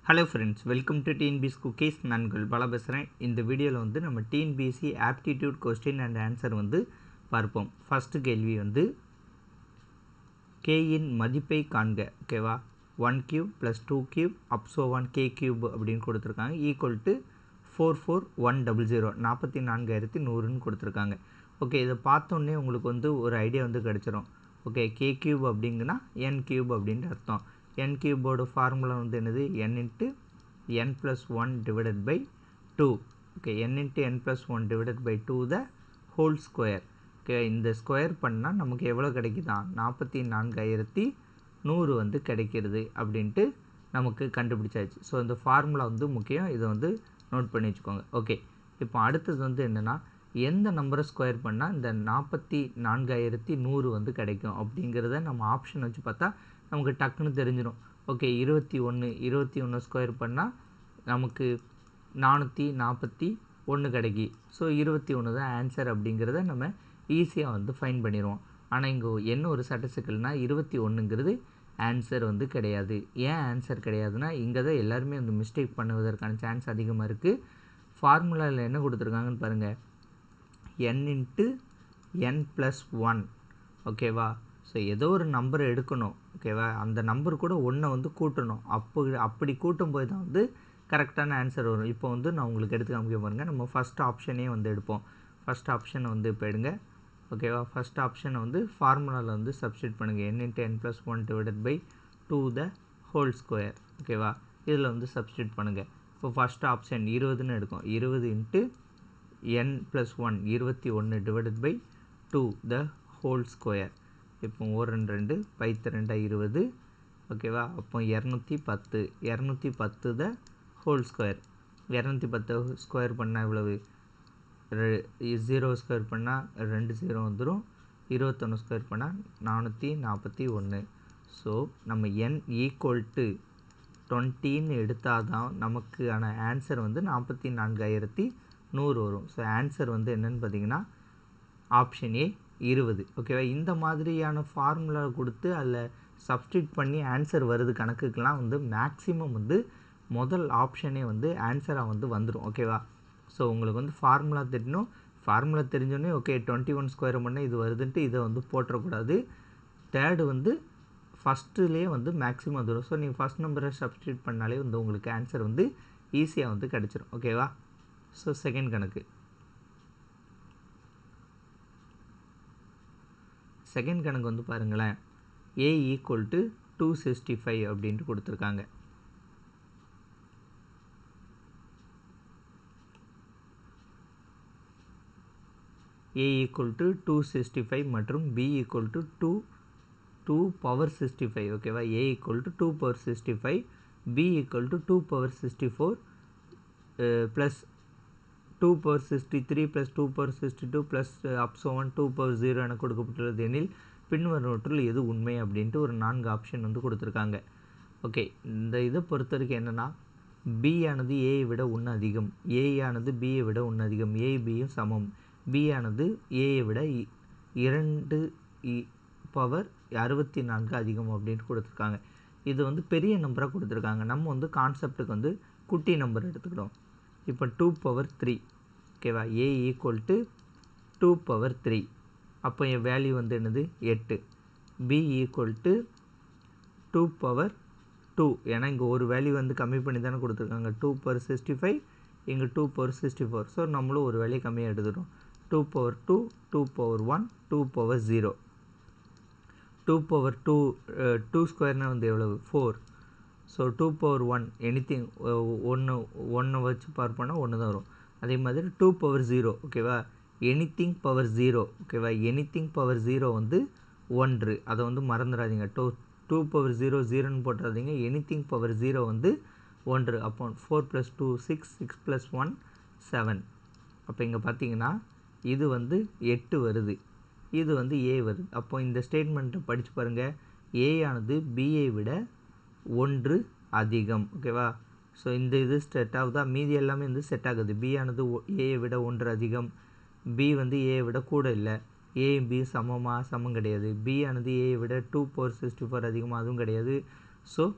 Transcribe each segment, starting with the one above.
Hello friends welcome to TNPS cookies நான் உங்கள் பல பேசுகிறேன் இந்த வீடியோவில் வந்து நம்ம TNPSC aptitude question and answer வந்து பார்ப்போம் ஃபஸ்ட்டு கேள்வி வந்து கேயின் மதிப்பை காண்க ஓகேவா one cube plus two cube up to one K cube அப்படின்னு கொடுத்துருக்காங்க equal to four four one double zero நாற்பத்தி நான்காயிரத்தி நூறுன்னு கொடுத்துருக்காங்க ஓகே இதை பார்த்தோன்னே உங்களுக்கு வந்து ஒரு ஐடியா வந்து கிடச்சிரும் ஓகே கே கியூப் அப்படிங்கன்னா என் கியூப் அப்படின்ட்டு அர்த்தம் என் கியூபோட ஃபார்முலா வந்து என்னது N into N plus one divided by two okay N into N plus one divided by two the whole square okay இந்த ஸ்கொயர் பண்ணால் நமக்கு எவ்வளோ கிடைக்குதா நாற்பத்தி நான்காயிரத்தி நூறு வந்து கிடைக்கிறது அப்படின்ட்டு நமக்கு கண்டுபிடிச்சாச்சு ஸோ இந்த ஃபார்முலா வந்து முக்கியம் இதை வந்து நோட் பண்ணி வச்சுக்கோங்க ஓகே இப்போ அடுத்தது வந்து என்னென்னா எந்த நம்பரை ஸ்கொயர் பண்ணால் இந்த நாற்பத்தி நான்காயிரத்தி நூறு வந்து கிடைக்கும் அப்படிங்கிறத நம்ம ஆப்ஷன் வச்சு பார்த்தா நமக்கு டக்குன்னு தெரிஞ்சிடும் ஓகே இருபத்தி ஒன்று இருபத்தி ஒன்று ஸ்கொயர் பண்ணால் நமக்கு நானூற்றி நாற்பத்தி ஒன்று கிடைக்கி ஸோ இருபத்தி ஒன்று தான் ஆன்சர் அப்படிங்கிறத நம்ம ஈஸியாக வந்து ஃபைன் பண்ணிடுவோம் ஆனால் இங்கே என்ன ஒரு சட்டசிக்கல்னால் இருபத்தி ஒன்றுங்கிறது ஆன்சர் வந்து கிடையாது ஏன் ஆன்சர் கிடையாதுன்னா இங்கே தான் எல்லாருமே வந்து மிஸ்டேக் பண்ணுவதற்கான சான்ஸ் அதிகமாக இருக்குது ஃபார்முலாவில் என்ன கொடுத்துருக்காங்கன்னு பாருங்கள் N into N plus one ஓகேவா ஸோ ஏதோ ஒரு நம்பரை எடுக்கணும் ஓகேவா அந்த நம்பர் கூட ஒன்றை வந்து கூட்டணும் அப்போ அப்படி கூட்டும் போது தான் வந்து கரெக்டான ஆன்சர் வரும் இப்போ வந்து நான் உங்களுக்கு எடுத்து காமிக்க பாருங்கள் நம்ம ஃபஸ்ட் ஆப்ஷனே வந்து எடுப்போம் ஃபஸ்ட் ஆப்ஷனை வந்து இப்போ எடுங்க ஓகேவா ஃபஸ்ட் ஆப்ஷனை வந்து ஃபார்முலாவில் வந்து சப்ஸ்டியூட் பண்ணுங்கள் N into N plus one divided by two the whole square ஓகேவா இதில் வந்து சப்ஸ்டியூட் பண்ணுங்கள் இப்போ ஃபஸ்ட் ஆப்ஷன் இருபதுன்னு எடுக்கும் இருபது இன்ட்டு என் ப்ளஸ் ஒன் இருபத்தி ஒன்று divided by two the whole square இப்போ ஒரு ரெண்டு ரெண்டு பைத்து ரெண்டா இருபது ஓகேவா அப்போ இரநூத்தி பத்து இரநூத்தி பத்து த ஹோல் ஸ்கொயர் இரநூத்தி பத்து ஸ்கொயர் பண்ணால் இவ்வளவு ஜீரோ ஸ்கொயர் பண்ணால் ரெண்டு ஜீரோ வந்துடும் இருபத்தொன்று ஸ்கொயர் பண்ணால் நானூற்றி நாற்பத்தி ஒன்று ஸோ நம்ம என் ஈக்குவல் டு டுவெண்ட்டின்னு எடுத்தால் தான் நமக்கான ஆன்சர் வந்து நாற்பத்தி நான்காயிரத்தி நூறு வரும் ஸோ ஆன்சர் வந்து என்னென்னு பார்த்தீங்கன்னா ஆப்ஷன் ஏ இருபது ஓகேவா இந்த மாதிரியான ஃபார்முலா கொடுத்து அதில் சப்ஸ்டியூட் பண்ணி ஆன்சர் வருது கணக்குக்கெலாம் வந்து மேக்ஸிமம் வந்து முதல் ஆப்ஷனே வந்து ஆன்சராக வந்து வந்துடும் ஓகேவா ஸோ உங்களுக்கு வந்து ஃபார்முலா தெரியணும் ஃபார்முலா தெரிஞ்சோடனே ஓகே டுவெண்ட்டி ஒன் ஸ்கொயர் பண்ணால் இது வருதுன்ட்டு இதை வந்து போட்டுறக்கூடாது தேர்டு வந்து ஃபஸ்ட்டுலேயே வந்து மேக்ஸிமம் வந்துடும் ஸோ நீங்கள் ஃபஸ்ட் நம்பரை சப்ஸ்டியூட் பண்ணாலே வந்து உங்களுக்கு ஆன்சர் வந்து ஈஸியாக வந்து கிடச்சிரும் ஓகேவா ஸோ செகண்ட் கணக்கு செகண்ட் கணக்கு வந்து பாருங்களேன் A equal to two sixty five அப்படின்ட்டு கொடுத்துருக்காங்க A equal to two sixty five மற்றும் B equal to two two power sixty five ஓகேவா A equal to two power sixty five B equal to two power sixty four plus two power sixty three plus two power sixty two plus up to one two power zero என கொடுக்கப்பட்டுள்ளது எனில் பின்வருவற்றில் எது உண்மை அப்படின்ட்டு ஒரு நான்கு option வந்து கொடுத்துருக்காங்க ஓகே இந்த இதை பொறுத்த வரைக்கும் என்னென்னா பி ஆனது ஏயை விட ஒன்று அதிகம் ஏ ஆனது பியை விட ஒன்று அதிகம் ஏ பியும் சமம் பி ஆனது ஏயை விட இரண்டு பவர் அறுபத்தி நான்கு அதிகம் அப்படின்ட்டு கொடுத்துருக்காங்க இது வந்து பெரிய நம்பராக கொடுத்துருக்காங்க நம்ம வந்து கான்செப்டுக்கு வந்து குட்டி நம்பர் எடுத்துக்கிட்டோம் இப்போ டூ பவர் த்ரீ ஓகேவா A equal to two power three அப்போ என் வேல்யூ வந்து என்னது எட்டு B equal to two power two ஏன்னா இங்கே ஒரு வேல்யூ வந்து கம்மி பண்ணி தானே கொடுத்துருக்காங்க டூ பவர் சிக்ஸ்டி ஃபைவ் இங்கே two power sixty four so நம்மளும் ஒரு வேல்யூ கம்மியாக எடுத்துட்டோம் two power two two power one two power zero two power two two ஸ்கொயர்னால் வந்து எவ்வளவு four so two power one anything ஒன்று ஒன்று வச்சு பார்ப்போன்னா ஒன்று தான் வரும் அதே மாதிரி டூ பவர் ஜீரோ ஓகேவா எனி திங் பவர் ஜீரோ ஓகேவா எனி திங் பவர் ஜீரோ வந்து ஒன்று அதை வந்து மறந்துடாதீங்க டூ டூ பவர் ஜீரோ ஜீரோன்னு போட்டுறாதீங்க எனி திங் பவர் ஜீரோ வந்து ஒன்று அப்போ four plus two six six plus one seven அப்போ இங்கே பார்த்தீங்கன்னா இது வந்து எட்டு வருது இது வந்து ஏ வருது அப்போ இந்த ஸ்டேட்மெண்ட்டை படித்து பாருங்கள் ஏ ஆனது பிஏ விட ஒன்று அதிகம் ஓகேவா ஸோ இந்த இது செட் ஆகுதா மீதி எல்லாமே வந்து செட் ஆகுது பி ஆனது ஏயை விட ஒன்று அதிகம் பி வந்து ஏயை விட கூட இல்லை ஏ பி சமமாக சமம் கிடையாது பி ஆனது ஏயை விட டூ பவர் சிக்ஸ்டி ஃபோர் அதிகமாக அதுவும் கிடையாது ஸோ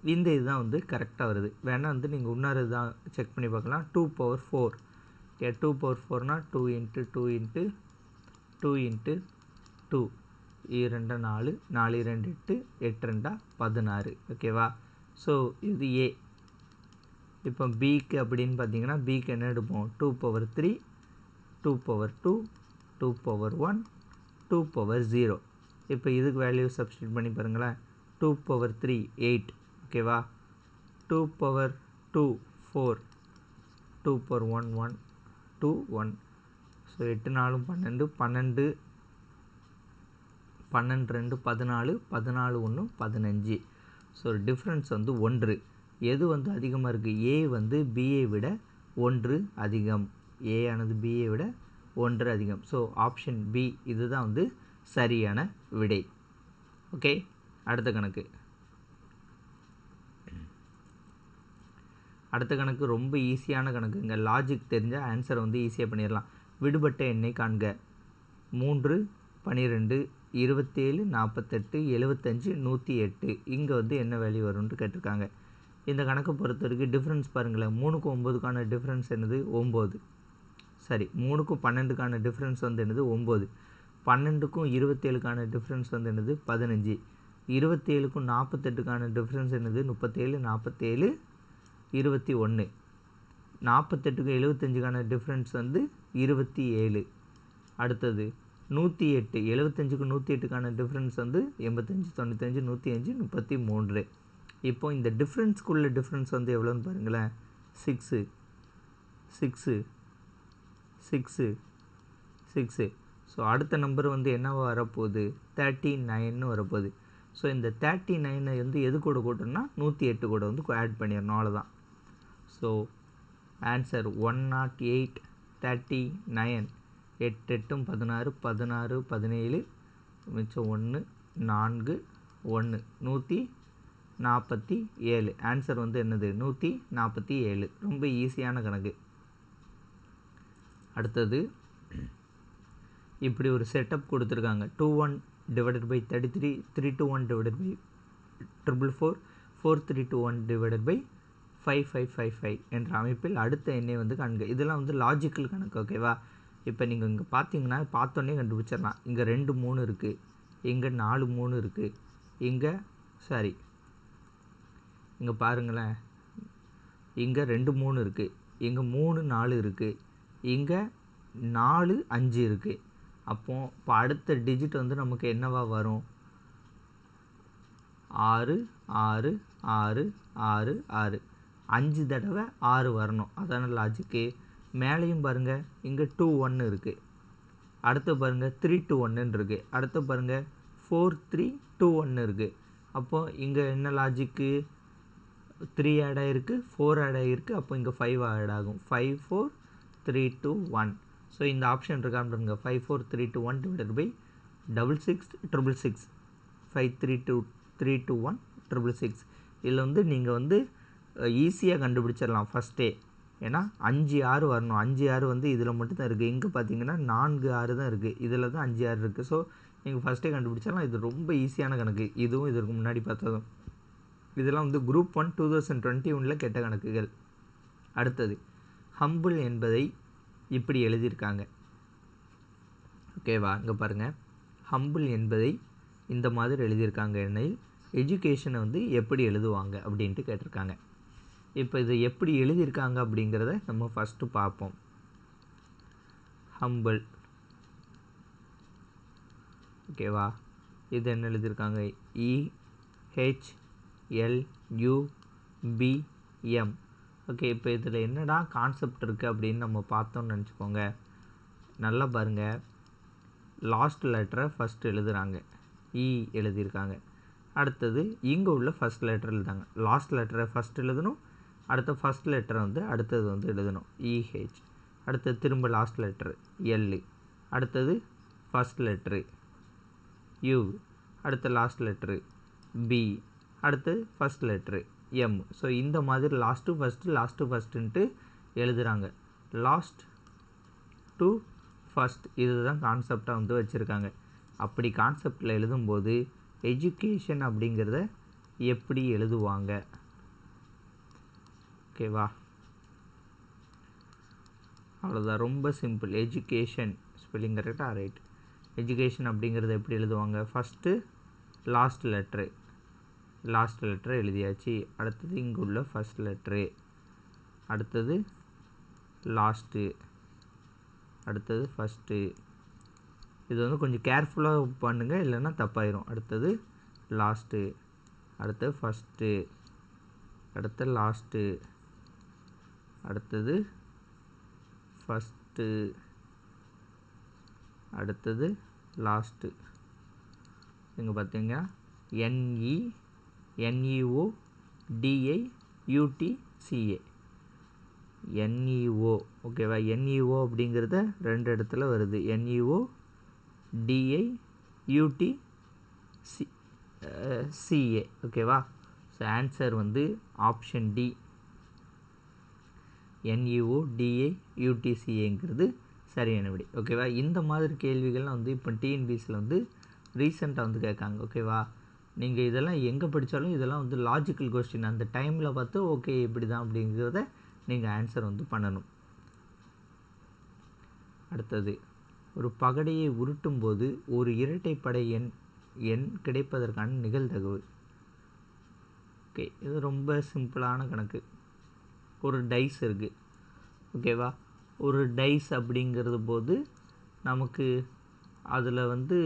இந்த இதுதான் வந்து கரெக்டாக வருது வேணால் வந்து நீங்கள் இன்னொரு தான் செக் பண்ணி பார்க்கலாம் two power four okay two power ஃபோர்னால் two into two into two into two இரண்டு நாலு நாலு ரெண்டு எட்டு எட்டு ரெண்டா பதினாறு ஓகேவா ஸோ இது ஏ இப்போ பிக்கு அப்படின்னு பார்த்தீங்கன்னா பிக்கு என்ன எடுப்போம் two power three two power two two power one two power zero இப்போ இதுக்கு வேல்யூ சப்ஸ்டியூட் பண்ணி பாருங்களேன் டூ பவர் த்ரீ எயிட் ஓகேவா two power two four two power one one two one so எட்டு நாலும் பன்னெண்டு பன்னெண்டு பன்னெண்டு ரெண்டு பதினாலு பதினாலு ஒன்று பதினஞ்சு ஸோ டிஃப்ரென்ஸ் வந்து ஒன்று எது வந்து அதிகமாக இருக்குது ஏ வந்து பிஏ விட ஒன்று அதிகம் ஏ ஆனது பிஏ விட ஒன்று அதிகம் ஸோ ஆப்ஷன் பி இதுதான் வந்து சரியான விடை ஓகே அடுத்த கணக்கு அடுத்த கணக்கு ரொம்ப ஈஸியான கணக்குங்க லாஜிக் தெரிஞ்சால் ஆன்சரை வந்து ஈஸியாக பண்ணிடலாம் விடுபட்ட எண்ணை காண்க மூன்று பன்னிரெண்டு இருபத்தேழு நாற்பத்தெட்டு எழுபத்தஞ்சு நூற்றி எட்டு இங்கே வந்து என்ன வேல்யூ வரும்னு கேட்டிருக்காங்க இந்த கணக்கை பொறுத்த வரைக்கும் டிஃப்ரென்ஸ் பாருங்களேன் மூணுக்கும் ஒம்போதுக்கான டிஃப்ரென்ஸ் என்னது ஒம்பது சரி மூணுக்கும் பன்னெண்டுக்கான டிஃப்ரென்ஸ் வந்து என்னது ஒம்பது பன்னெண்டுக்கும் இருபத்தேழுக்கான டிஃப்ரென்ஸ் வந்து என்னது பதினஞ்சு இருபத்தேழுக்கும் நாற்பத்தெட்டுக்கான டிஃப்ரென்ஸ் என்னது முப்பத்தேழு நாற்பத்தேழு இருபத்தி ஒன்று நாற்பத்தெட்டுக்கும் எழுபத்தஞ்சுக்கான டிஃப்ரென்ஸ் வந்து இருபத்தி ஏழு அடுத்தது நூற்றி எட்டு எழுபத்தஞ்சுக்கு நூற்றி எட்டுக்கான டிஃப்ரென்ஸ் வந்து எண்பத்தஞ்சு தொண்ணூத்தஞ்சு நூற்றி அஞ்சு முப்பத்தி மூன்று இப்போ இந்த டிஃப்ரென்ஸ்க்குள்ள டிஃப்ரென்ஸ் வந்து எவ்வளோன்னு பாருங்களேன் six six six six so அடுத்த நம்பர் வந்து என்னவா வரப்போகுது தேர்ட்டி நைன்னு வரப்போகுது ஸோ இந்த தேர்ட்டி நைனை வந்து எது கூட கூட்டணும்னா நூற்றி எட்டு கூட வந்து ஆட் பண்ணிடணும் அவ்வளோதான் so answer one naught eight thirty nine எட்டு எட்டும் பதினாறு பதினாறு பதினேழு மிச்சம் ஒன்று நான்கு ஒன்று நூற்றி நாற்பத்தி ஏழு ஆன்சர் வந்து என்னது நூற்றி நாற்பத்தி ஏழு ரொம்ப ஈஸியான கணக்கு அடுத்தது இப்படி ஒரு செட்டப் கொடுத்துருக்காங்க two one divided by thirty three three two one divided by triple four four three two one divided by five five five five என்ற அமைப்பில் அடுத்த எண்ணை வந்து காண்க இதெல்லாம் வந்து லாஜிக்கல் கணக்கு ஓகேவா இப்போ நீங்கள் இங்கே பார்த்தீங்கன்னா பார்த்தோன்னே கண்டுபிடிச்சிடலாம் இங்கே ரெண்டு மூணு இருக்குது இங்கே நாலு மூணு இருக்குது இங்கே சாரி இங்கே பாருங்களேன் இங்கே ரெண்டு மூணு இருக்குது இங்கே மூணு நாலு இருக்குது இங்கே நாலு அஞ்சு இருக்குது அப்போ இப்போ அடுத்த டிஜிட் வந்து நமக்கு என்னவா வரும் ஆறு ஆறு ஆறு ஆறு ஆறு அஞ்சு தடவை ஆறு வரணும் அதான லாஜிக்கு மேலேயும் பாருங்கள் இங்கே டூ ஒன்று இருக்குது அடுத்து பாருங்கள் த்ரீ டூ ஒன்றுன்னு இருக்குது அடுத்து பாருங்கள் ஃபோர் த்ரீ டூ ஒன்று இருக்குது அப்போது இங்கே என்ன லாஜிக்கு த்ரீ ஆட் ஆகிருக்கு ஃபோர் ஆட் ஆகிருக்கு அப்போ இங்கே ஃபைவ் ஆட் ஆகும் five four three two one so இந்த ஆப்ஷன் இருக்கான்னு பாருங்க five four three two one divided by double six triple six five three two three two one triple six இதில் வந்து நீங்கள் வந்து ஈஸியாக கண்டுபிடிச்சிடலாம் ஃபஸ்ட்டே ஏன்னா அஞ்சு ஆறு வரணும் அஞ்சு ஆறு வந்து இதில் மட்டும் தான் இருக்குது இங்கே பார்த்தீங்கன்னா நான்கு ஆறு தான் இருக்குது இதில் தான் அஞ்சு ஆறு இருக்குது ஸோ நீங்கள் ஃபஸ்ட்டே கண்டுபிடிச்சிடலாம் இது ரொம்ப ஈஸியான கணக்கு இதுவும் இதற்கு முன்னாடி பார்த்ததும் இதெல்லாம் வந்து group one two thousand twenty ஒனில் கெட்ட கணக்குகள் அடுத்தது ஹம்பிள் என்பதை இப்படி எழுதியிருக்காங்க ஓகேவா இங்கே பாருங்கள் ஹம்பிள் என்பதை இந்த மாதிரி எழுதியிருக்காங்க எனில் எஜுகேஷனை வந்து எப்படி எழுதுவாங்க அப்படின்ட்டு கேட்டிருக்காங்க இப்போ இது எப்படி எழுதியிருக்காங்க அப்படிங்கிறத நம்ம ஃபஸ்ட்டு பார்ப்போம் ஹம்பிள் ஓகேவா இது என்ன எழுதியிருக்காங்க E H L U B M okay இப்போ இதில் என்னடா கான்செப்ட் இருக்குது அப்படின்னு நம்ம பார்த்தோம்னு நினச்சிக்கோங்க நல்லா பாருங்கள் லாஸ்ட் லெட்டரை ஃபஸ்ட் எழுதுகிறாங்க இ எழுதியிருக்காங்க அடுத்தது இங்கே உள்ள ஃபஸ்ட் லெட்டர் எழுதாங்க லாஸ்ட் லெட்டரை ஃபஸ்ட் எழுதணும் அடுத்த ஃபஸ்ட் லெட்டரை வந்து அடுத்தது வந்து எழுதணும் இஹெச் அடுத்தது திரும்ப லாஸ்ட் லெட்ரு எல்லு அடுத்தது ஃபஸ்ட் லெட்ரு யூ அடுத்த லாஸ்ட் லெட்ரு பி அடுத்து ஃபஸ்ட் லெட்ரு எம் ஸோ இந்த மாதிரி லாஸ்ட்டு ஃபஸ்ட்டு லாஸ்ட்டு ஃபஸ்ட்டுன்ட்டு எழுதுகிறாங்க லாஸ்ட் டு ஃபஸ்ட் இதுதான் கான்செப்டாக வந்து வச்சுருக்காங்க அப்படி கான்செப்டில் எழுதும்போது எஜுகேஷன் அப்படிங்கிறத எப்படி எழுதுவாங்க ஓகேவா அவ்வளோதான் ரொம்ப சிம்பிள் எஜுகேஷன் ஸ்பெல்லிங் கரெக்டாக ரைட் எஜுகேஷன் அப்படிங்கிறத எப்படி எழுதுவாங்க first last letter last letter எழுதியாச்சு அடுத்தது இங்கே உள்ள ஃபஸ்ட் லெட்ரு அடுத்தது லாஸ்ட்டு அடுத்தது ஃபஸ்ட்டு இது வந்து கொஞ்சம் கேர்ஃபுல்லாக பண்ணுங்கள் இல்லைன்னா தப்பாயிரும் அடுத்தது லாஸ்ட்டு அடுத்தது ஃபஸ்ட்டு அடுத்து லாஸ்ட்டு அடுத்தது ஃபஸ்ட்டு அடுத்தது லாஸ்ட்டு இங்கே பார்த்தீங்க NE NEO DI UT CA NEO ஓகேவா என்இஓ அப்படிங்கிறத ரெண்டு இடத்துல வருது NEO DI UT C CA ஓகேவா ஸோ ஆன்சர் வந்து ஆப்ஷன் டி என்இஓ டிஏ யூடிசிஏங்கிறது சரியான விடை ஓகேவா இந்த மாதிரி கேள்விகள்லாம் வந்து இப்போ டிஎன்பிஎஸ்சியில் வந்து ரீசெண்டாக வந்து கேட்காங்க ஓகேவா நீங்கள் இதெல்லாம் எங்கே படித்தாலும் இதெல்லாம் வந்து லாஜிக்கல் கொஸ்டின் அந்த டைமில் பார்த்து ஓகே இப்படி தான் அப்படிங்கிறத நீங்கள் ஆன்சர் வந்து பண்ணணும் அடுத்தது ஒரு பகடையை உருட்டும் போது ஒரு இரட்டைப்படை எண் எண் கிடைப்பதற்கான நிகழ்தகவு ஓகே இது ரொம்ப சிம்பிளான கணக்கு ஒரு டைஸ் இருக்குது ஓகேவா ஒரு டைஸ் அப்படிங்கிறது போது நமக்கு அதில் வந்து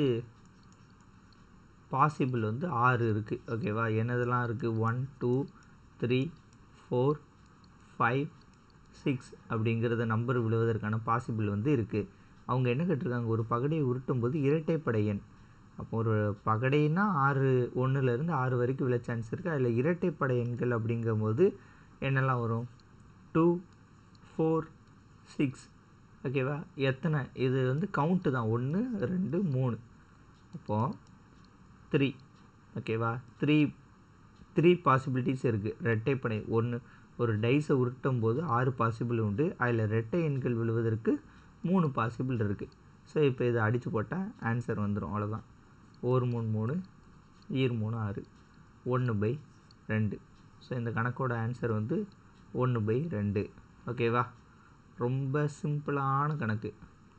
பாசிபிள் வந்து ஆறு இருக்குது ஓகேவா என்னதெல்லாம் இருக்குது one two three four five six அப்படிங்கிறத நம்பர் விழுவதற்கான பாசிபிள் வந்து இருக்குது அவங்க என்ன கேட்டிருக்காங்க ஒரு பகடையை உருட்டும் போது இரட்டைப்படை எண் அப்போ ஒரு பகடைன்னா ஆறு ஒன்றுலேருந்து ஆறு வரைக்கும் விழ சான்ஸ் இருக்குது அதில் இரட்டைப்படை எண்கள் அப்படிங்கும்போது என்னெல்லாம் வரும் டூ ஃபோர் சிக்ஸ் ஓகேவா எத்தனை இது வந்து கவுண்ட்டு தான் ஒன்று ரெண்டு மூணு அப்போது த்ரீ ஓகேவா த்ரீ த்ரீ பாசிபிலிட்டிஸ் இருக்குது ரெட்டைப்படை ஒன்று ஒரு டைஸை உருட்டும் போது ஆறு பாசிபிள் உண்டு அதில் ரெட்டை எண்கள் விழுவதற்கு மூணு பாசிபிள் இருக்குது ஸோ இப்போ இதை அடித்து போட்டால் ஆன்சர் வந்துடும் அவ்வளோதான் ஒரு மூணு மூணு ஈர் மூணு ஆறு ஒன்று பை ரெண்டு ஸோ இந்த கணக்கோட ஆன்சர் வந்து ஒன்று பை ரெண்டு ஓகேவா ரொம்ப சிம்பிளான கணக்கு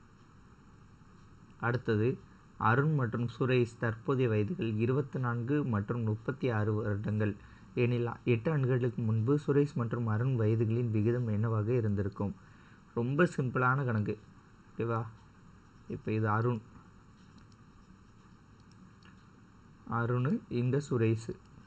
அடுத்தது அருண் மற்றும் சுரேஷ் தற்போதைய வயதுகள் இருபத்தி நான்கு மற்றும் முப்பத்தி ஆறு வருடங்கள் எனில் எட்டு ஆண்டுகளுக்கு முன்பு சுரேஷ் மற்றும் அருண் வயதுகளின் விகிதம் என்னவாக இருந்திருக்கும் ரொம்ப சிம்பிளான கணக்கு ஓகேவா இப்போ இது அருண் அருண் இங்கே சுரேஷ்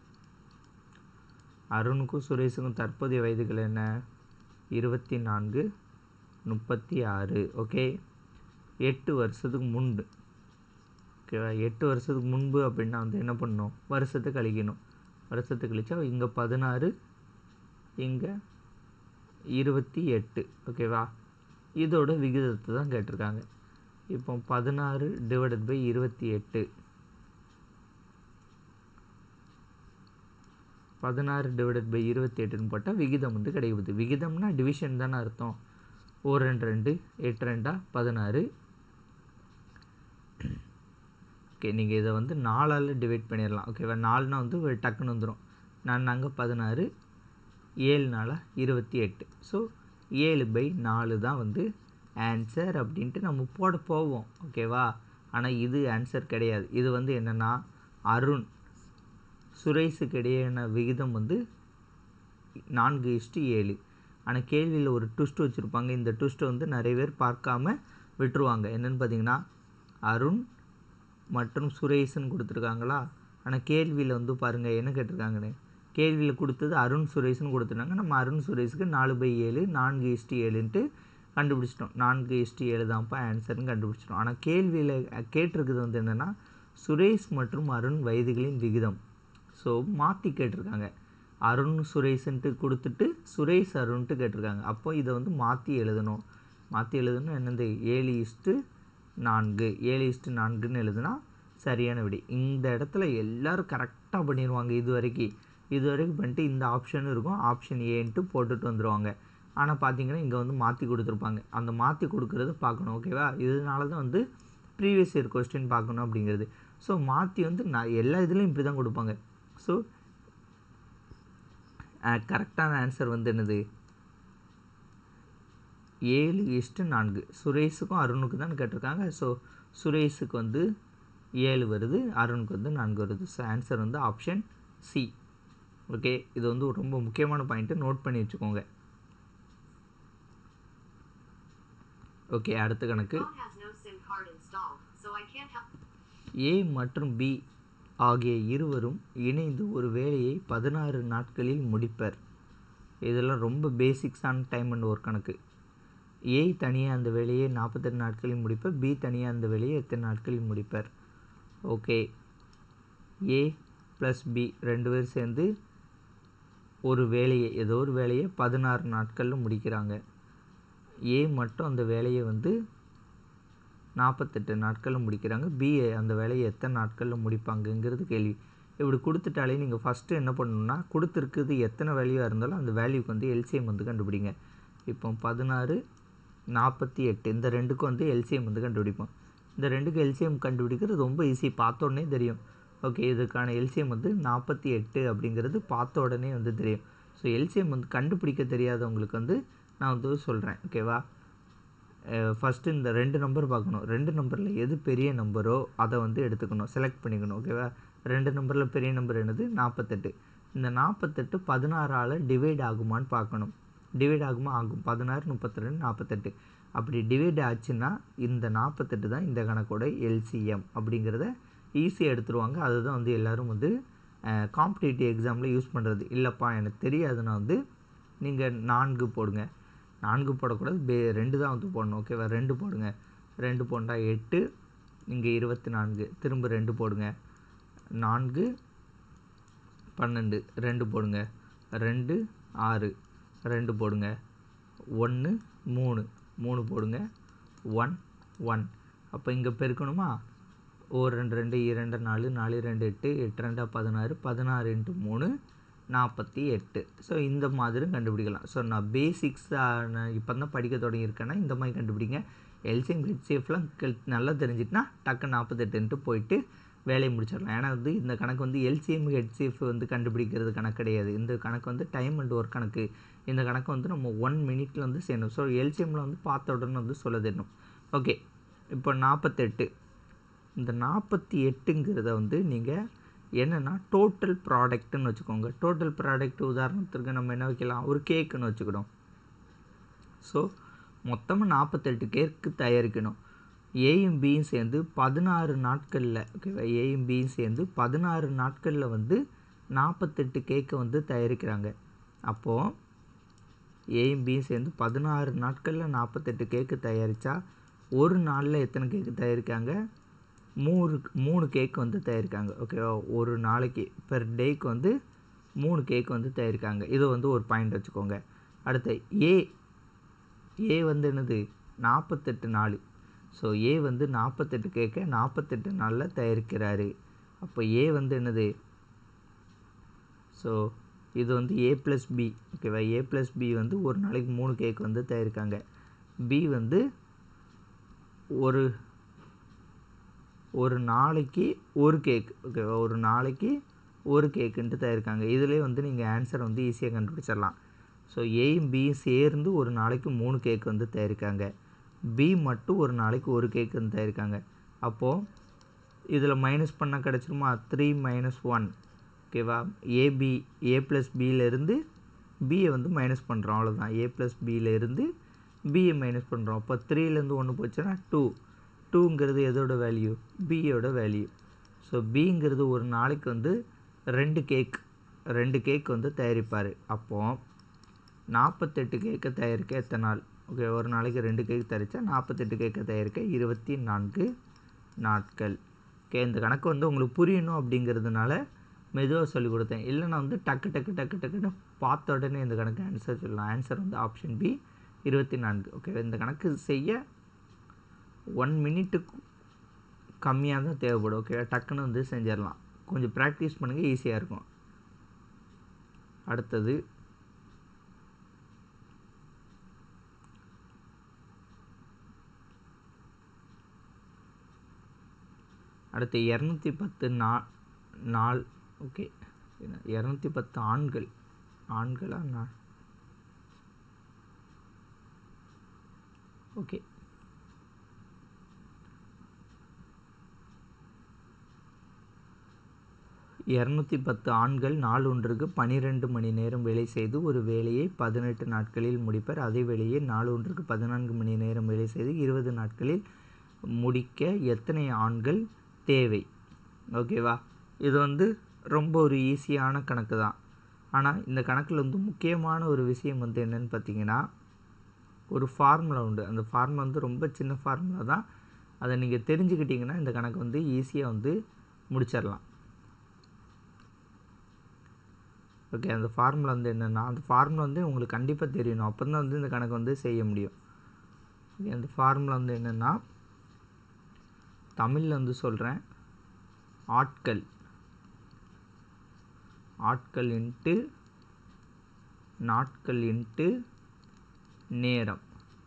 அருணுக்கும் சுரேஷுக்கும் தற்போதைய வயதுகள் என்ன இருபத்தி நான்கு முப்பத்தி ஆறு ஓகே எட்டு வருஷத்துக்கு முன்பு ஓகேவா எட்டு வருஷத்துக்கு முன்பு அப்படின்னா வந்து என்ன பண்ணணும் வருஷத்தை கழிக்கணும் வருஷத்தை கழிச்சா இங்கே பதினாறு இங்கே இருபத்தி எட்டு ஓகேவா இதோட விகிதத்தை தான் கேட்டிருக்காங்க இப்போ பதினாறு டிவைடட் பை இருபத்தி எட்டு பதினாறு டிவைடட் பை இருபத்தி எட்டுன்னு போட்டால் விகிதம் வந்து கிடைக்குது விகிதம்னா டிவிஷன் தானே அர்த்தம் ஒரு ரெண்டு ரெண்டு எட்டு ரெண்டா பதினாறு ஓகே நீங்கள் இதை வந்து நாலால் டிவைட் பண்ணிடலாம் ஓகேவா நாலுனா வந்து ஒரு டக்குன்னு வந்துடும் நான் நாங்கள் பதினாறு ஏழு நாளாக இருபத்தி எட்டு ஸோ ஏழு பை நாலு தான் வந்து ஆன்சர் அப்படின்ட்டு நம்ம போட போவோம் ஓகேவா ஆனால் இது ஆன்சர் கிடையாது இது வந்து என்னென்னா அருண் சுரேஷுக்கு இடையேயான விகிதம் வந்து நான்கு இஷ்டு ஏழு ஆனால் கேள்வியில் ஒரு ட்விஸ்ட் வச்சுருப்பாங்க இந்த ட்விஸ்ட்டை வந்து நிறைய பேர் பார்க்காம விட்டுருவாங்க என்னென்னு பார்த்தீங்கன்னா அருண் மற்றும் சுரேஷன் கொடுத்துருக்காங்களா ஆனால் கேள்வியில் வந்து பாருங்கள் என்ன கேட்டிருக்காங்கன்னு கேள்வியில் கொடுத்தது அருண் சுரேஷ்னு கொடுத்துருந்தாங்க நம்ம அருண் சுரேஷுக்கு நாலு பை ஏழு நான்கு இஷ்டி ஏழுன்ட்டு கண்டுபிடிச்சிட்டோம் நான்கு இஷ்டி ஏழு தான்ப்பா ஆன்சர்னு கண்டுபிடிச்சிட்டோம் ஆனால் கேள்வியில் கேட்டிருக்குது வந்து என்னென்னா சுரேஷ் மற்றும் அருண் வயதுகளின் விகிதம் ஸோ மாற்றி கேட்டிருக்காங்க அருண் சுரேஷ்ன்ட்டு கொடுத்துட்டு சுரேஷ் அருண்ட்டு கேட்டிருக்காங்க அப்போ இதை வந்து மாற்றி எழுதணும் மாற்றி எழுதணும் என்னது ஏழு இஸ்ட்டு நான்கு ஏழு இஸ்ட்டு நான்குன்னு எழுதுனா சரியான விடை இந்த இடத்துல எல்லோரும் கரெக்டாக பண்ணிடுவாங்க இது வரைக்கும் இது வரைக்கும் பண்ணிட்டு இந்த ஆப்ஷன் இருக்கும் ஆப்ஷன் ஏன்ட்டு போட்டுட்டு வந்துடுவாங்க ஆனால் பார்த்தீங்கன்னா இங்கே வந்து மாற்றி கொடுத்துருப்பாங்க அந்த மாற்றி கொடுக்குறத பார்க்கணும் ஓகேவா இதனால தான் வந்து ப்ரீவியஸ் இயர் கொஸ்டின் பார்க்கணும் அப்படிங்கிறது ஸோ மாற்றி வந்து நான் எல்லா இதுலேயும் இப்படி தான் கொடுப்பாங்க ஸோ கரெக்டான ஆன்சர் வந்து என்னது ஏழு இஷ்டு நான்கு சுரேஷுக்கும் அருணுக்கு தான் கேட்டிருக்காங்க ஸோ சுரேஷுக்கு வந்து ஏழு வருது அருணுக்கு வந்து நான்கு வருது ஸோ ஆன்சர் வந்து ஆப்ஷன் சி ஓகே இது வந்து ஒரு ரொம்ப முக்கியமான பாயிண்ட்டு நோட் பண்ணி வச்சுக்கோங்க ஓகே அடுத்த கணக்கு Phone has no SIM card installed, so I can't help. ஏ மற்றும் பி ஆகிய இருவரும் இணைந்து ஒரு வேலையை பதினாறு நாட்களில் முடிப்பர் இதெல்லாம் ரொம்ப பேசிக்ஸான டைம் அண்ட் ஒர்க் கணக்கு ஏ தனியாக அந்த வேலையை நாற்பத்தெட்டு நாட்களில் முடிப்பர் பி தனியாக அந்த வேலையை எத்தனை நாட்களில் முடிப்பர் ஓகே ஏ ப்ளஸ் பி ரெண்டு பேர் சேர்ந்து ஒரு வேலையை ஏதோ ஒரு வேலையை பதினாறு நாட்களில் முடிக்கிறாங்க ஏ மட்டும் அந்த வேலையை வந்து நாற்பத்தெட்டு நாட்களில் முடிக்கிறாங்க பிஏ அந்த வேலையை எத்தனை நாட்களில் முடிப்பாங்கங்கிறது கேள்வி இப்படி கொடுத்துட்டாலே நீங்கள் ஃபஸ்ட்டு என்ன பண்ணணும்னா கொடுத்துருக்குது எத்தனை வேல்யூவாக இருந்தாலும் அந்த வேல்யூக்கு வந்து எல்சிஎம் வந்து கண்டுபிடிங்க இப்போ பதினாறு நாற்பத்தி எட்டு இந்த ரெண்டுக்கும் வந்து எல்சிஎம் வந்து கண்டுபிடிப்போம் இந்த ரெண்டுக்கு எல்சிஎம் கண்டுபிடிக்கிறது ரொம்ப ஈஸி பார்த்த உடனே தெரியும் ஓகே இதுக்கான எல்சிஎம் வந்து நாற்பத்தி எட்டு அப்படிங்கிறது பார்த்த உடனே வந்து தெரியும் ஸோ எல்சிஎம் வந்து கண்டுபிடிக்க தெரியாதவங்களுக்கு வந்து நான் வந்து சொல்கிறேன் ஓகேவா ஃபஸ்ட்டு இந்த ரெண்டு நம்பர் பார்க்கணும் ரெண்டு நம்பரில் எது பெரிய நம்பரோ அதை வந்து எடுத்துக்கணும் செலக்ட் பண்ணிக்கணும் ஓகேவா ரெண்டு நம்பரில் பெரிய நம்பர் என்னது நாற்பத்தெட்டு இந்த நாற்பத்தெட்டு பதினாறால் டிவைட் ஆகுமான்னு பார்க்கணும் டிவைட் ஆகுமா ஆகும் பதினாறு முப்பத்தி ரெண்டு நாற்பத்தெட்டு அப்படி டிவைட் ஆச்சுன்னா இந்த நாற்பத்தெட்டு தான் இந்த கணக்கோட எல்சிஎம் அப்படிங்கிறத ஈஸியாக எடுத்துருவாங்க அதுதான் வந்து எல்லோரும் வந்து காம்படிட்டிவ் எக்ஸாமில் யூஸ் பண்ணுறது இல்லைப்பா எனக்கு தெரியாதுன்னா வந்து நீங்கள் நான்கு போடுங்க நான்கு போடக்கூடாது பே ரெண்டு தான் வந்து போடணும் ஓகேவா ரெண்டு போடுங்க ரெண்டு போண்டா எட்டு இங்கே இருபத்தி நான்கு திரும்ப ரெண்டு போடுங்க நான்கு பன்னெண்டு ரெண்டு போடுங்க ரெண்டு ஆறு ரெண்டு போடுங்க ஒன்று மூணு மூணு போடுங்க ஒன் ஒன் அப்போ இங்கே பெருக்கணுமா ஒரு ரெண்டு ரெண்டு இரண்டு நாலு நாலு ரெண்டு எட்டு எட்டு ரெண்டா பதினாறு பதினாறு இன்ட்டு மூணு நாற்பத்தி எட்டு ஸோ இந்த மாதிரி கண்டுபிடிக்கலாம் ஸோ நான் பேசிக்ஸ் நான் இப்போ தான் படிக்க தொடங்கியிருக்கேன்னா இந்த மாதிரி கண்டுபிடிங்க எல்சிஎம் ஹெச்சிஎஃப்லாம் நல்லா தெரிஞ்சிட்டுனா டக்கு நாற்பத்தெட்டுன்ட்டு போயிட்டு வேலையை முடிச்சிடலாம் ஏன்னா வந்து இந்த கணக்கு வந்து எல்சிஎம் ஹெச்சிஎஃப் வந்து கண்டுபிடிக்கிறது கணக்கு கிடையாது இந்த கணக்கு வந்து டைம் அண்ட் ஒர்க் கணக்கு இந்த கணக்கு வந்து நம்ம ஒன் மினிட்ல வந்து செய்யணும் ஸோ எல்சிஎம்மில் வந்து பார்த்த உடனே வந்து சொல்ல தெரியணும் ஓகே இப்போ நாற்பத்தெட்டு இந்த நாற்பத்தி எட்டுங்கிறத வந்து நீங்கள் என்னென்னா டோட்டல் ப்ராடக்ட்னு வச்சுக்கோங்க டோட்டல் ப்ராடக்ட் உதாரணத்திற்கு நம்ம என்ன வைக்கலாம் ஒரு கேக்குன்னு வச்சுக்கிடும் ஸோ மொத்தமாக நாற்பத்தெட்டு கேக்கு தயாரிக்கணும் ஏயும் பியும் சேர்ந்து பதினாறு நாட்களில் ஓகேவா ஏயும் பியும் சேர்ந்து பதினாறு நாட்களில் வந்து நாற்பத்தெட்டு கேக்கை வந்து தயாரிக்கிறாங்க அப்போது ஏயும் பியும் சேர்ந்து பதினாறு நாட்களில் நாற்பத்தெட்டு கேக்கு தயாரித்தா ஒரு நாளில் எத்தனை கேக்கு தயாரிக்காங்க மூணு மூணு கேக் வந்து தயாரிக்காங்க ஓகேவா ஒரு நாளைக்கு பெர் டேக்கு வந்து மூணு கேக் வந்து தயாரிக்காங்க இது வந்து ஒரு பாயிண்ட் வச்சுக்கோங்க அடுத்து ஏ ஏ வந்து என்னது நாற்பத்தெட்டு நாள் ஸோ ஏ வந்து நாற்பத்தெட்டு கேக்கை நாற்பத்தெட்டு நாளில் தயாரிக்கிறாரு அப்போ ஏ வந்து என்னது ஸோ இது வந்து ஏ ப்ளஸ் பி ஓகேவா ஏ ப்ளஸ் பி வந்து ஒரு நாளைக்கு மூணு கேக் வந்து தயாரிக்காங்க பி வந்து ஒரு ஒரு நாளைக்கு ஒரு கேக் ஓகேவா ஒரு நாளைக்கு ஒரு கேக்குன்ட்டு தயாரிக்காங்க இதிலே வந்து நீங்கள் ஆன்சர் வந்து ஈஸியாக கண்டுபிடிச்சிடலாம் ஸோ ஏயும் பியும் சேர்ந்து ஒரு நாளைக்கு மூணு கேக் வந்து தயாரிக்காங்க பி மட்டும் ஒரு நாளைக்கு ஒரு கேக் வந்து தயாரிக்காங்க அப்போது இதில் மைனஸ் பண்ணால் கிடச்சிருமா த்ரீ மைனஸ் ஒன் ஓகேவா ஏபி ஏ ப்ளஸ் பியிலேருந்து பியை வந்து மைனஸ் பண்ணுறோம் அவ்வளோதான் ஏ ப்ளஸ் பியிலேருந்து பியை மைனஸ் பண்ணுறோம் அப்போ த்ரீலேருந்து ஒன்று போச்சுன்னா டூ டூங்கிறது எதோட வேல்யூ பியோட வேல்யூ ஸோ பிங்கிறது ஒரு நாளைக்கு வந்து ரெண்டு கேக் ரெண்டு கேக் வந்து தயாரிப்பார் அப்போது நாற்பத்தெட்டு கேக்கை தயாரிக்க எத்தனை நாள் ஓகே ஒரு நாளைக்கு ரெண்டு கேக் தயாரித்தா நாற்பத்தெட்டு கேக்கை தயாரிக்க இருபத்தி நான்கு நாட்கள் ஓகே இந்த கணக்கு வந்து உங்களுக்கு புரியணும் அப்படிங்கிறதுனால மெதுவாக சொல்லி கொடுத்தேன் இல்லைன்னா வந்து டக்கு டக்கு டக்கு டக்குன்னு பார்த்த உடனே இந்த கணக்கு ஆன்சர் சொல்லலாம் ஆன்சர் வந்து ஆப்ஷன் பி இருபத்தி நான்கு ஓகே இந்த கணக்கு செய்ய ஒன் மினிட்டுக்கு கம்மியாக தான் தேவைப்படும் ஓகே டக்குன்னு வந்து செஞ்சிடலாம் கொஞ்சம் ப்ராக்டிஸ் பண்ணுங்கள் ஈஸியாக இருக்கும் அடுத்தது அடுத்து இரநூத்தி பத்து நா நாள் ஓகே இரநூத்தி பத்து ஆண்கள் ஆண்களா நான் ஓகே இரநூத்தி பத்து ஆண்கள் நாள் ஒன்றுக்கு பனிரெண்டு மணி நேரம் வேலை செய்து ஒரு வேலையை பதினெட்டு நாட்களில் முடிப்பர் அதே வேலையை நாள் ஒன்றுக்கு பதினான்கு மணி நேரம் வேலை செய்து இருபது நாட்களில் முடிக்க எத்தனை ஆண்கள் தேவை ஓகேவா இது வந்து ரொம்ப ஒரு ஈஸியான கணக்கு தான் ஆனால் இந்த கணக்கில் வந்து முக்கியமான ஒரு விஷயம் வந்து என்னென்னு பார்த்தீங்கன்னா ஒரு ஃபார்முலா உண்டு அந்த ஃபார்முலா வந்து ரொம்ப சின்ன ஃபார்முலா தான் அதை நீங்கள் தெரிஞ்சுக்கிட்டிங்கன்னா இந்த கணக்கு வந்து ஈஸியாக வந்து முடிச்சிடலாம் ஓகே அந்த ஃபார்முலா வந்து என்னென்னா அந்த ஃபார்முலா வந்து உங்களுக்கு கண்டிப்பாக தெரியணும் அப்போ தான் வந்து இந்த கணக்கு வந்து செய்ய முடியும் ஓகே அந்த ஃபார்முலா வந்து என்னென்னா தமிழில் வந்து சொல்கிறேன் ஆட்கள் ஆட்கள் இன்ட்டு நாட்கள் இன்ட்டு நேரம்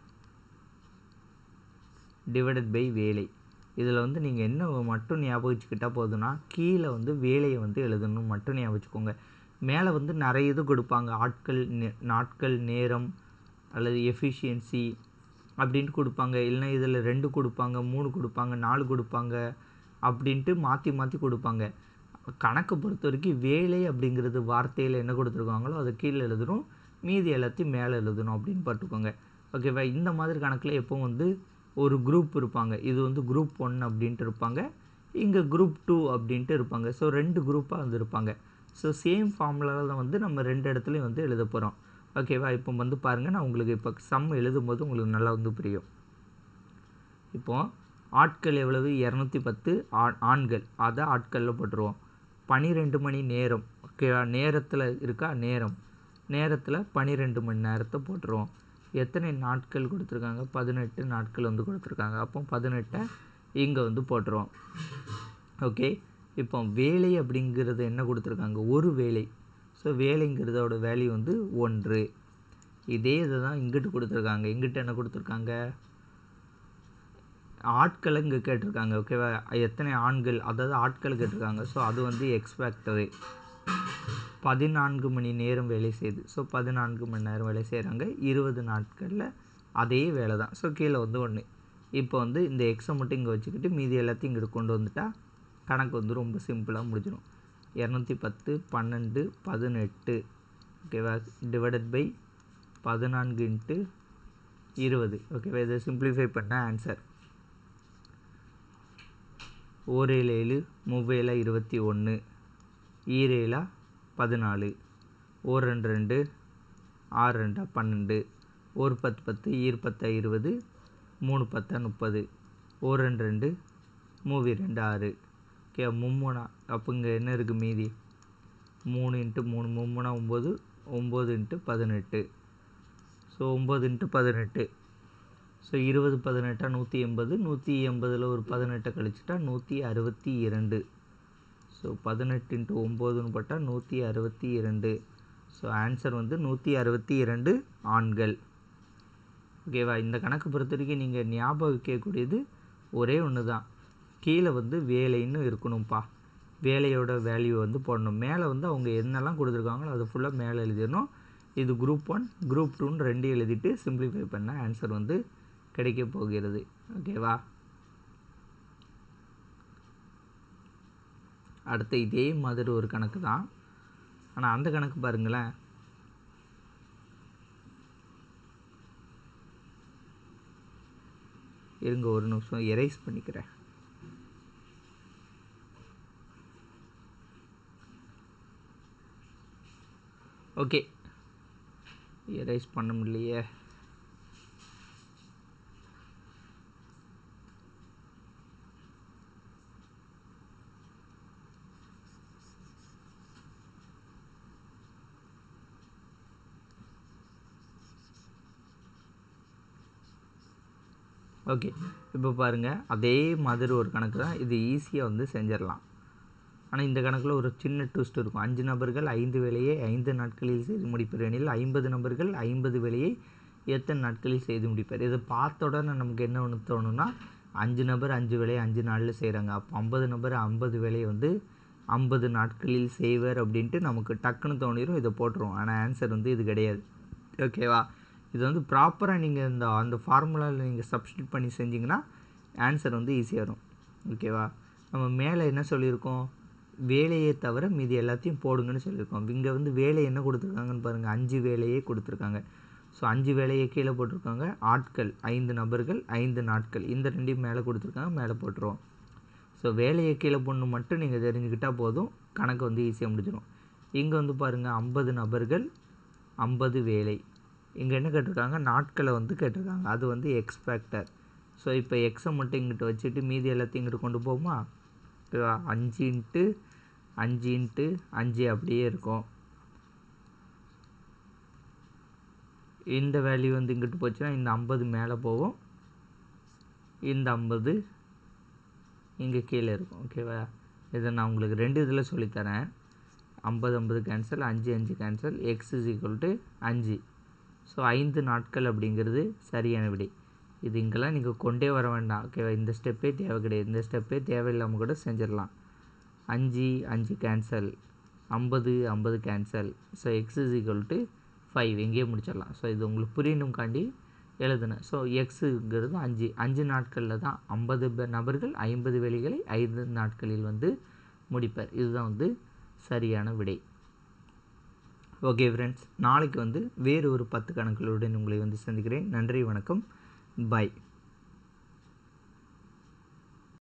டிவைடட் பை வேலை இதில் வந்து நீங்கள் என்ன மட்டும் ஞாபகம் வச்சுக்கிட்டால் போதுன்னா கீழே வந்து வேலையை வந்து எழுதணும் மட்டும் ஞாபகம் வச்சுக்கோங்க மேலே வந்து நிறைய இது கொடுப்பாங்க ஆட்கள் நே- நாட்கள் நேரம் அல்லது எஃபிஷியன்சி அப்படின்ட்டு கொடுப்பாங்க இல்லைன்னா இதில் ரெண்டு கொடுப்பாங்க மூணு கொடுப்பாங்க நாலு கொடுப்பாங்க அப்படின்ட்டு மாற்றி மாற்றி கொடுப்பாங்க கணக்கை பொறுத்த வரைக்கும் வேலை அப்படிங்கிறது வார்த்தையில் என்ன கொடுத்துருக்காங்களோ அதை கீழே எழுதணும் மீதி எல்லாத்தையும் மேலே எழுதணும் அப்படின்னு பார்த்துக்கோங்க ஓகேவா இந்த மாதிரி கணக்கில் எப்பவும் வந்து ஒரு குரூப் இருப்பாங்க இது வந்து குரூப் ஒன் அப்படின்ட்டு இருப்பாங்க இங்கே குரூப் டூ அப்படின்ட்டு இருப்பாங்க ஸோ ரெண்டு குரூப்பாக வந்து இருப்பாங்க ஸோ சேம் ஃபார்முலாவில் தான் வந்து நம்ம ரெண்டு இடத்துலையும் வந்து எழுத போகிறோம் ஓகேவா இப்போ வந்து பாருங்கள் நான் உங்களுக்கு இப்போ சம் எழுதும்போது உங்களுக்கு நல்லா வந்து புரியும் இப்போ ஆட்கள் எவ்வளவு இரநூத்தி பத்து ஆண்கள் அதை ஆட்களில் போட்டுருவோம் பன்னிரெண்டு மணி நேரம் ஓகேவா நேரத்தில் இருக்கா நேரம் நேரத்தில் பன்னிரெண்டு மணி நேரத்தை போட்டுருவோம் எத்தனை நாட்கள் கொடுத்துருக்காங்க பதினெட்டு நாட்கள் வந்து கொடுத்துருக்காங்க அப்போ பதினெட்டை இங்கே வந்து போட்டுருவோம் ஓகே இப்போ வேலை அப்படிங்கிறது என்ன கொடுத்துருக்காங்க ஒரு வேலை ஸோ வேலைங்கிறதோட வேல்யூ வந்து ஒன்று இதே இதை தான் இங்கிட்டு கொடுத்துருக்காங்க இங்கிட்டு என்ன கொடுத்துருக்காங்க ஆட்களை இங்கே கேட்டிருக்காங்க ஓகேவா எத்தனை ஆண்கள் அதாவது ஆட்கள் கேட்டிருக்காங்க ஸோ அது வந்து எக்ஸ் ஃபேக்டரு பதினான்கு மணி நேரம் வேலை செய்யுது ஸோ பதினான்கு மணி நேரம் வேலை செய்கிறாங்க இருபது நாட்களில் அதே வேலை தான் ஸோ கீழே வந்து ஒன்று இப்போ வந்து இந்த எக்ஸை மட்டும் இங்கே வச்சுக்கிட்டு மீதி எல்லாத்தையும் இங்கிட்டு கொண்டு வந்துட்டா கணக்கு வந்து ரொம்ப சிம்பிளாக முடிஞ்சிடும் இரநூத்தி பத்து பன்னெண்டு பதினெட்டு ஓகேவா டிவைடட் பை பதினான்கு இன்ட்டு இருபது ஓகேவா இதை சிம்பிளிஃபை பண்ண ஆன்சர் ஓரேழு ஏழு மூவேல இருபத்தி ஒன்று ஈரேழா பதினாலு ஓர் ரெண்டு ரெண்டு ஆறு ரெண்டா பன்னெண்டு ஒரு பத்து பத்து ஈர் பத்தா இருபது மூணு பத்தா முப்பது ஓர் ரெண்டு ரெண்டு மூவி ரெண்டு ஆறு ஓகே மும்மூணா அப்போ இங்கே என்ன இருக்குது மீதி மூணு இன்ட்டு மூணு மும்மூணா ஒம்பது ஒம்பது இன்ட்டு பதினெட்டு ஸோ ஒம்பது இன்ட்டு பதினெட்டு ஸோ இருபது பதினெட்டா நூற்றி எண்பது நூற்றி எண்பதில் ஒரு பதினெட்டை கழிச்சிட்டா நூற்றி அறுபத்தி இரண்டு ஸோ பதினெட்டு இன்ட்டு ஒம்போதுன்னு போட்டால் நூற்றி அறுபத்தி இரண்டு ஸோ ஆன்சர் வந்து நூற்றி அறுபத்தி இரண்டு ஆண்கள் ஓகேவா இந்த கணக்கு பொறுத்த வரைக்கும் நீங்கள் ஞாபகம் வைக்கக்கூடியது ஒரே ஒன்று தான் கீழே வந்து வேலைன்னு இருக்கணும்ப்பா வேலையோட வேல்யூ வந்து போடணும் மேலே வந்து அவங்க என்னெல்லாம் கொடுத்துருக்காங்களோ அது ஃபுல்லாக மேலே எழுதிடணும் இது குரூப் ஒன் குரூப் டூன்னு ரெண்டு எழுதிட்டு சிம்பிளிஃபை பண்ண ஆன்சர் வந்து கிடைக்க போகிறது ஓகேவா அடுத்து இதே மாதிரி ஒரு கணக்கு தான் ஆனால் அந்த கணக்கு பாருங்களேன் இருங்க ஒரு நிமிஷம் எரேஸ் பண்ணிக்கிறேன் ஓகே எரேஸ் பண்ண முடியலையே ஓகே இப்போ பாருங்கள் அதே மாதிரி ஒரு கணக்கு தான் இது ஈஸியாக வந்து செஞ்சிடலாம் ஆனால் இந்த கணக்கில் ஒரு சின்ன ட்விஸ்ட் இருக்கும் அஞ்சு நபர்கள் ஐந்து வேலையை ஐந்து நாட்களில் செய்து முடிப்பர் எனில் ஐம்பது நபர்கள் ஐம்பது வேலையை எத்தனை நாட்களில் செய்து முடிப்பார் இதை பார்த்த உடனே நமக்கு என்ன ஒன்று தோணும்னா அஞ்சு நபர் அஞ்சு வேலையை அஞ்சு நாளில் செய்கிறாங்க அப்போ ஐம்பது நபர் ஐம்பது வேலையை வந்து ஐம்பது நாட்களில் செய்வர் அப்படின்ட்டு நமக்கு டக்குன்னு தோணிடும் இதை போட்டுருவோம் ஆனால் ஆன்சர் வந்து இது கிடையாது ஓகேவா இது வந்து ப்ராப்பராக நீங்கள் இந்த அந்த ஃபார்முலாவில் நீங்கள் சப்ஸ்டியூட் பண்ணி செஞ்சிங்கன்னா ஆன்சர் வந்து ஈஸியாக வரும் ஓகேவா நம்ம மேலே என்ன சொல்லியிருக்கோம் வேலையை தவிர மீதி எல்லாத்தையும் போடுங்கன்னு சொல்லியிருக்கோம் இங்கே வந்து வேலை என்ன கொடுத்துருக்காங்கன்னு பாருங்கள் அஞ்சு வேலையே கொடுத்துருக்காங்க ஸோ அஞ்சு வேலையை கீழே போட்டிருக்காங்க ஆட்கள் ஐந்து நபர்கள் ஐந்து நாட்கள் இந்த ரெண்டையும் மேலே கொடுத்துருக்காங்க மேலே போட்டுருவோம் ஸோ வேலையை கீழே போடணும் மட்டும் நீங்கள் தெரிஞ்சுக்கிட்டால் போதும் கணக்கு வந்து ஈஸியாக முடிஞ்சிடும் இங்கே வந்து பாருங்கள் ஐம்பது நபர்கள் ஐம்பது வேலை இங்கே என்ன கேட்டிருக்காங்க நாட்களை வந்து கேட்டிருக்காங்க அது வந்து எக்ஸ் ஃபேக்டர் ஸோ இப்போ எக்ஸை மட்டும் இங்கிட்ட வச்சுட்டு மீதி எல்லாத்தையும் இங்கிட்டு கொண்டு போகுமா ஓகேவா அஞ்சு இன்ட்டு அஞ்சு இன்ட்டு அஞ்சு அப்படியே இருக்கும் இந்த வேல்யூ வந்து இங்கிட்டு போச்சுன்னா இந்த ஐம்பது மேலே போகும் இந்த ஐம்பது இங்கே கீழே இருக்கும் ஓகேவா இதை நான் உங்களுக்கு ரெண்டு இதில் சொல்லித்தரேன் ஐம்பது ஐம்பது கேன்சல் அஞ்சு அஞ்சு cancel X is equal to அஞ்சு ஸோ ஐந்து நாட்கள் அப்படிங்கிறது சரியான விடை இது இங்கெல்லாம் நீங்கள் கொண்டே வர வேண்டாம் ஓகேவா இந்த ஸ்டெப்பே தேவை கிடையாது இந்த ஸ்டெப்பே தேவையில்லாமல் கூட செஞ்சிடலாம் அஞ்சு அஞ்சு கேன்சல் ஐம்பது ஐம்பது cancel so X is equal to five எங்கேயே முடிச்சிடலாம் ஸோ இது உங்களுக்கு புரியணுங்காண்டி எழுதுனேன் ஸோ எக்ஸுங்கிறது அஞ்சு அஞ்சு நாட்களில் தான் ஐம்பது நபர்கள் ஐம்பது வேலைகளை ஐந்து நாட்களில் வந்து முடிப்பர் இதுதான் வந்து சரியான விடை ஓகே ஃப்ரெண்ட்ஸ் நாளைக்கு வந்து வேறு ஒரு பத்து கணக்குகளுடன் உங்களை வந்து சந்திக்கிறேன் நன்றி வணக்கம் பாய்